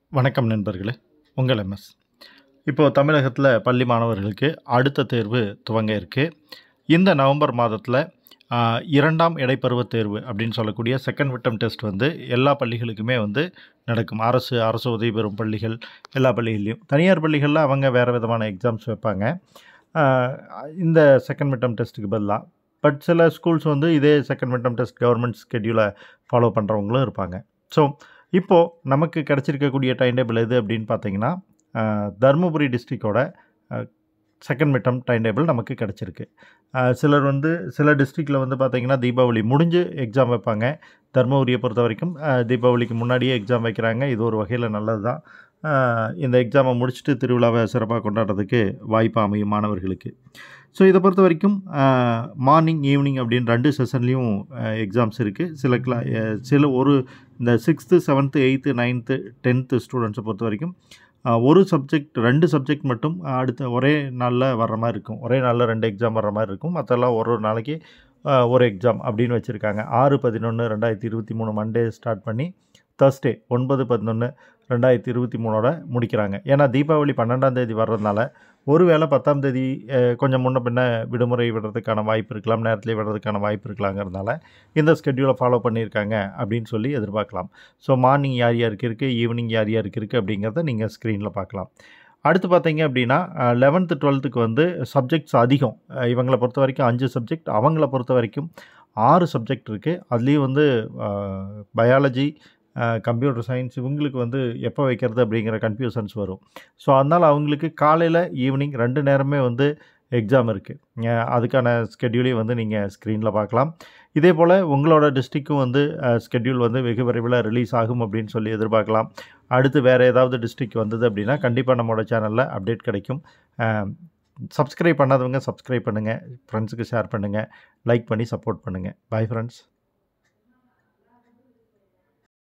வணக்கம் நண்பர்களே உங்கள் எம்எஸ் இப்போது தமிழகத்தில் பள்ளி மாணவர்களுக்கு அடுத்த தேர்வு துவங்க இருக்கு இந்த நவம்பர் மாதத்தில் இரண்டாம் இடைப்பருவத் தேர்வு அப்படின்னு சொல்லக்கூடிய செகண்ட் விட்டம் டெஸ்ட் வந்து எல்லா பள்ளிகளுக்குமே வந்து நடக்கும் அரசு அரசு உதவி பெறும் பள்ளிகள் எல்லா பள்ளிகள்லையும் தனியார் பள்ளிகளில் அவங்க வேறு விதமான எக்ஸாம்ஸ் வைப்பாங்க ஆஹ் இந்த செகண்ட் மிட்டம் டெஸ்ட்டுக்கு பதிலாக பட் சில ஸ்கூல்ஸ் வந்து இதே செகண்ட் மிட்டம் டெஸ்ட் கவர்மெண்ட் ஸ்கெடியூலை ஃபாலோ பண்ணுறவங்களும் இருப்பாங்க ஸோ இப்போது நமக்கு கிடச்சிருக்கக்கூடிய டைம் டேபிள் எது அப்படின்னு பார்த்தீங்கன்னா ஆஹ் தருமபுரி டிஸ்ட்ரிக்டோட செகண்ட் மிட்டம் டைம் டேபிள் நமக்கு கிடச்சிருக்கு ஆஹ் சிலர் வந்து சில டிஸ்ட்ரிக்டில் வந்து பார்த்திங்கன்னா தீபாவளி முடிஞ்சு எக்ஸாம் வைப்பாங்க தருமபுரியை பொறுத்த வரைக்கும் ஆஹ் தீபாவளிக்கு முன்னாடியே எக்ஸாம் வைக்கிறாங்க இது ஒரு வகையில் நல்லது தான் ஆஹ் இந்த எக்ஸாமை முடிச்சுட்டு திருவிழாவை சிறப்பாக கொண்டாடுறதுக்கு வாய்ப்பு அமையும் மாணவர்களுக்கு ஸோ இதை பொறுத்த வரைக்கும் மார்னிங் ஈவினிங் அப்படின்னு ரெண்டு செஷன்லேயும் எக்ஸாம்ஸ் இருக்குது சில கிளா அஹ் சில ஒரு இந்த sixth seventh eighth ninth tenth ஸ்டூடெண்ட்ஸை பொறுத்த வரைக்கும் ஆஹ் ஒரு சப்ஜெக்ட் ரெண்டு சப்ஜெக்ட் மட்டும் அடுத்த ஒரே நாளில் வர்ற மாதிரி இருக்கும் ஒரே நாளில் ரெண்டு எக்ஸாம் வர்ற மாதிரி இருக்கும் மற்றெல்லாம் ஒரு ஒரு நாளைக்கு ஆஹ் ஒரு எக்ஸாம் அப்படின்னு வச்சுருக்காங்க ஆறு பதினொன்று ரெண்டாயிரத்தி இருபத்தி மூணு மண்டே ஸ்டார்ட் பண்ணி தர்ஸ்டே ஒன்பது பதினொன்று ரெண்டாயிரத்தி இருபத்தி மூணோட முடிக்கிறாங்க ஏன்னா தீபாவளி பன்னெண்டாம் தேதி வர்றதுனால ஒருவேளை பத்தாம் தேதி அஹ், கொஞ்சம் முன்ன பின்ன விடுமுறை விடுறதுக்கான வாய்ப்பு இருக்கலாம் நேரத்திலே விடுறதுக்கான வாய்ப்பு இருக்கலாங்கிறதுனால இந்த ஸ்கெட்யூலை ஃபாலோ பண்ணியிருக்காங்க அப்படின்னு சொல்லி எதிர்பார்க்கலாம் ஸோ மார்னிங் யார் யாருக்கு இருக்குது ஈவினிங் யார் யாருக்கு இருக்குது அப்படிங்கிறத நீங்கள் ஸ்க்ரீனில் பார்க்கலாம் அடுத்து பார்த்தீங்க அப்படின்னா லெவன்த்து டுவெல்த்துக்கு வந்து சப்ஜெக்ட்ஸ் அதிகம் அஹ், இவங்களை பொறுத்த வரைக்கும் அஞ்சு சப்ஜெக்ட் அவங்கள பொறுத்த வரைக்கும் ஆறு சப்ஜெக்ட் இருக்குது அதுலேயும் வந்து பயாலஜி கம்ப்யூட்டர் சயின்ஸ் இவங்களுக்கு வந்து எப்போ வைக்கிறது அப்படிங்கிற கன்ஃபியூஷன்ஸ் வரும் ஸோ அதனால் அவங்களுக்கு காலையில் ஈவினிங் ரெண்டு நேரமே வந்து எக்ஸாம் இருக்குது அதுக்கான ஸ்கெட்யூலையும் வந்து நீங்கள் ஸ்க்ரீனில் பார்க்கலாம் இதே போல் உங்களோட டிஸ்ட்ரிக்கும் வந்து ஸ்கெட்யூல் வந்து வெகு விரைவில் ரிலீஸ் ஆகும் அப்படின்னு சொல்லி எதிர்பார்க்கலாம் அடுத்து வேறு ஏதாவது டிஸ்ட்ரிக் வந்தது அப்படின்னா கண்டிப்பாக நம்மளோட சேனலில் அப்டேட் கிடைக்கும் சப்ஸ்கிரைப் பண்ணாதவங்க சப்ஸ்கிரைப் பண்ணுங்கள் ஃப்ரெண்ட்ஸுக்கு ஷேர் பண்ணுங்கள் லைக் பண்ணி சப்போர்ட் பண்ணுங்கள் பை ஃப்ரெண்ட்ஸ்